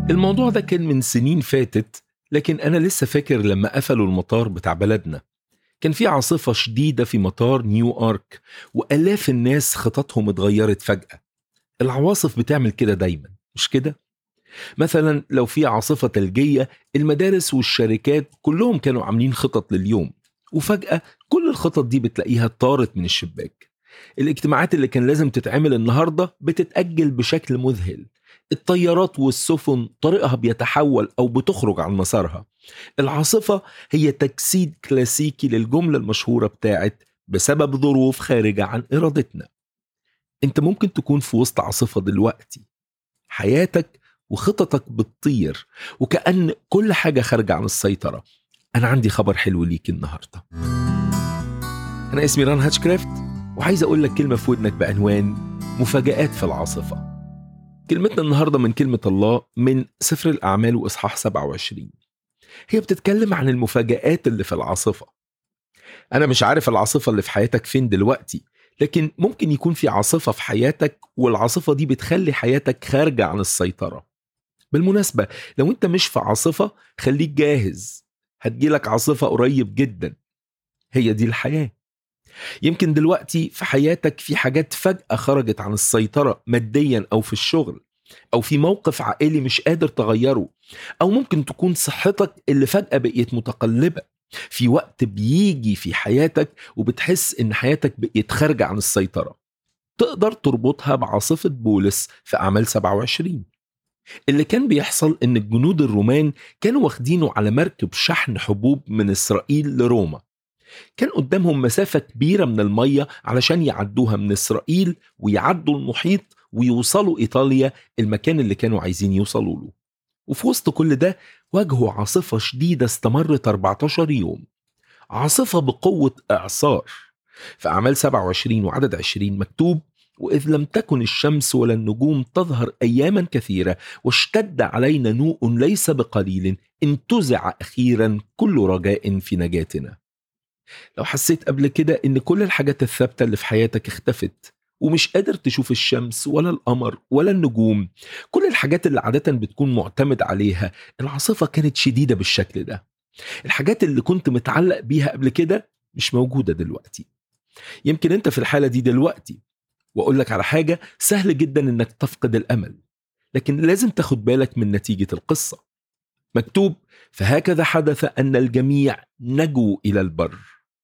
الموضوع ده كان من سنين فاتت لكن أنا لسه فاكر لما قفلوا المطار بتاع بلدنا كان في عاصفة شديدة في مطار نيو آرك وآلاف الناس خططهم اتغيرت فجأة العواصف بتعمل كده دايما مش كده؟ مثلا لو في عاصفة ثلجية المدارس والشركات كلهم كانوا عاملين خطط لليوم وفجأة كل الخطط دي بتلاقيها طارت من الشباك الاجتماعات اللي كان لازم تتعمل النهاردة بتتأجل بشكل مذهل الطيارات والسفن طريقها بيتحول أو بتخرج عن مسارها العاصفة هي تجسيد كلاسيكي للجملة المشهورة بتاعت بسبب ظروف خارجة عن إرادتنا انت ممكن تكون في وسط عاصفة دلوقتي حياتك وخططك بتطير وكأن كل حاجة خارجة عن السيطرة أنا عندي خبر حلو ليك النهاردة أنا اسمي ران هاتشكرافت وعايز أقول لك كلمة في ودنك بعنوان مفاجآت في العاصفة كلمتنا النهاردة من كلمة الله من سفر الأعمال وإصحاح 27 هي بتتكلم عن المفاجآت اللي في العاصفة أنا مش عارف العاصفة اللي في حياتك فين دلوقتي لكن ممكن يكون في عاصفة في حياتك والعاصفة دي بتخلي حياتك خارجة عن السيطرة بالمناسبة لو انت مش في عاصفة خليك جاهز هتجيلك عاصفة قريب جدا هي دي الحياة يمكن دلوقتي في حياتك في حاجات فجأة خرجت عن السيطرة ماديا أو في الشغل أو في موقف عائلي مش قادر تغيره أو ممكن تكون صحتك اللي فجأة بقيت متقلبة في وقت بيجي في حياتك وبتحس إن حياتك بقيت خارجة عن السيطرة تقدر تربطها بعاصفة بولس في أعمال 27 اللي كان بيحصل إن الجنود الرومان كانوا واخدينه على مركب شحن حبوب من إسرائيل لروما كان قدامهم مسافة كبيرة من المية علشان يعدوها من إسرائيل ويعدوا المحيط ويوصلوا إيطاليا المكان اللي كانوا عايزين يوصلوا له وفي وسط كل ده واجهوا عاصفة شديدة استمرت 14 يوم عاصفة بقوة إعصار في أعمال 27 وعدد 20 مكتوب وإذ لم تكن الشمس ولا النجوم تظهر أياما كثيرة واشتد علينا نوء ليس بقليل انتزع أخيرا كل رجاء في نجاتنا لو حسيت قبل كده إن كل الحاجات الثابتة اللي في حياتك اختفت ومش قادر تشوف الشمس ولا القمر ولا النجوم كل الحاجات اللي عادة بتكون معتمد عليها العاصفة كانت شديدة بالشكل ده الحاجات اللي كنت متعلق بيها قبل كده مش موجودة دلوقتي يمكن انت في الحالة دي دلوقتي واقول لك على حاجة سهل جدا انك تفقد الامل لكن لازم تاخد بالك من نتيجة القصة مكتوب فهكذا حدث ان الجميع نجوا الى البر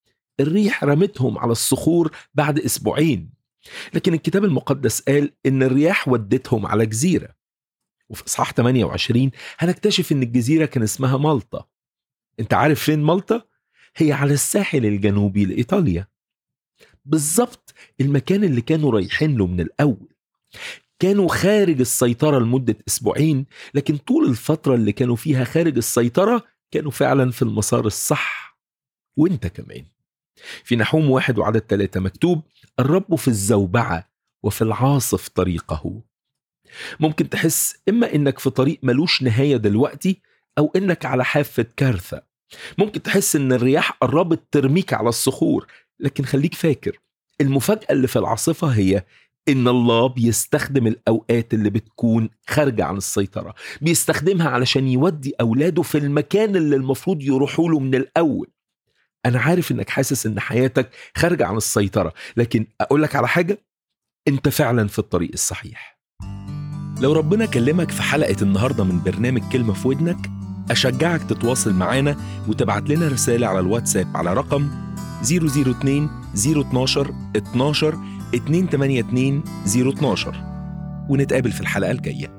الريح رمتهم على الصخور بعد اسبوعين لكن الكتاب المقدس قال ان الرياح ودتهم على جزيره وفي اصحاح 28 هنكتشف ان الجزيره كان اسمها مالطا انت عارف فين مالطا هي على الساحل الجنوبي لايطاليا بالظبط المكان اللي كانوا رايحين له من الاول كانوا خارج السيطرة لمدة أسبوعين لكن طول الفترة اللي كانوا فيها خارج السيطرة كانوا فعلا في المسار الصح وانت كمان في نحوم واحد وعدد ثلاثة مكتوب الرب في الزوبعة وفي العاصف طريقه ممكن تحس إما إنك في طريق ملوش نهاية دلوقتي أو إنك على حافة كارثة ممكن تحس إن الرياح قربت ترميك على الصخور لكن خليك فاكر المفاجأة اللي في العاصفة هي إن الله بيستخدم الأوقات اللي بتكون خارجة عن السيطرة بيستخدمها علشان يودي أولاده في المكان اللي المفروض يروحوا له من الأول أنا عارف إنك حاسس إن حياتك خارجة عن السيطرة لكن أقول لك على حاجة أنت فعلا في الطريق الصحيح لو ربنا كلمك في حلقة النهاردة من برنامج كلمة في ودنك أشجعك تتواصل معانا وتبعت لنا رسالة على الواتساب على رقم 002 012 12 282 012 ونتقابل في الحلقة الجاية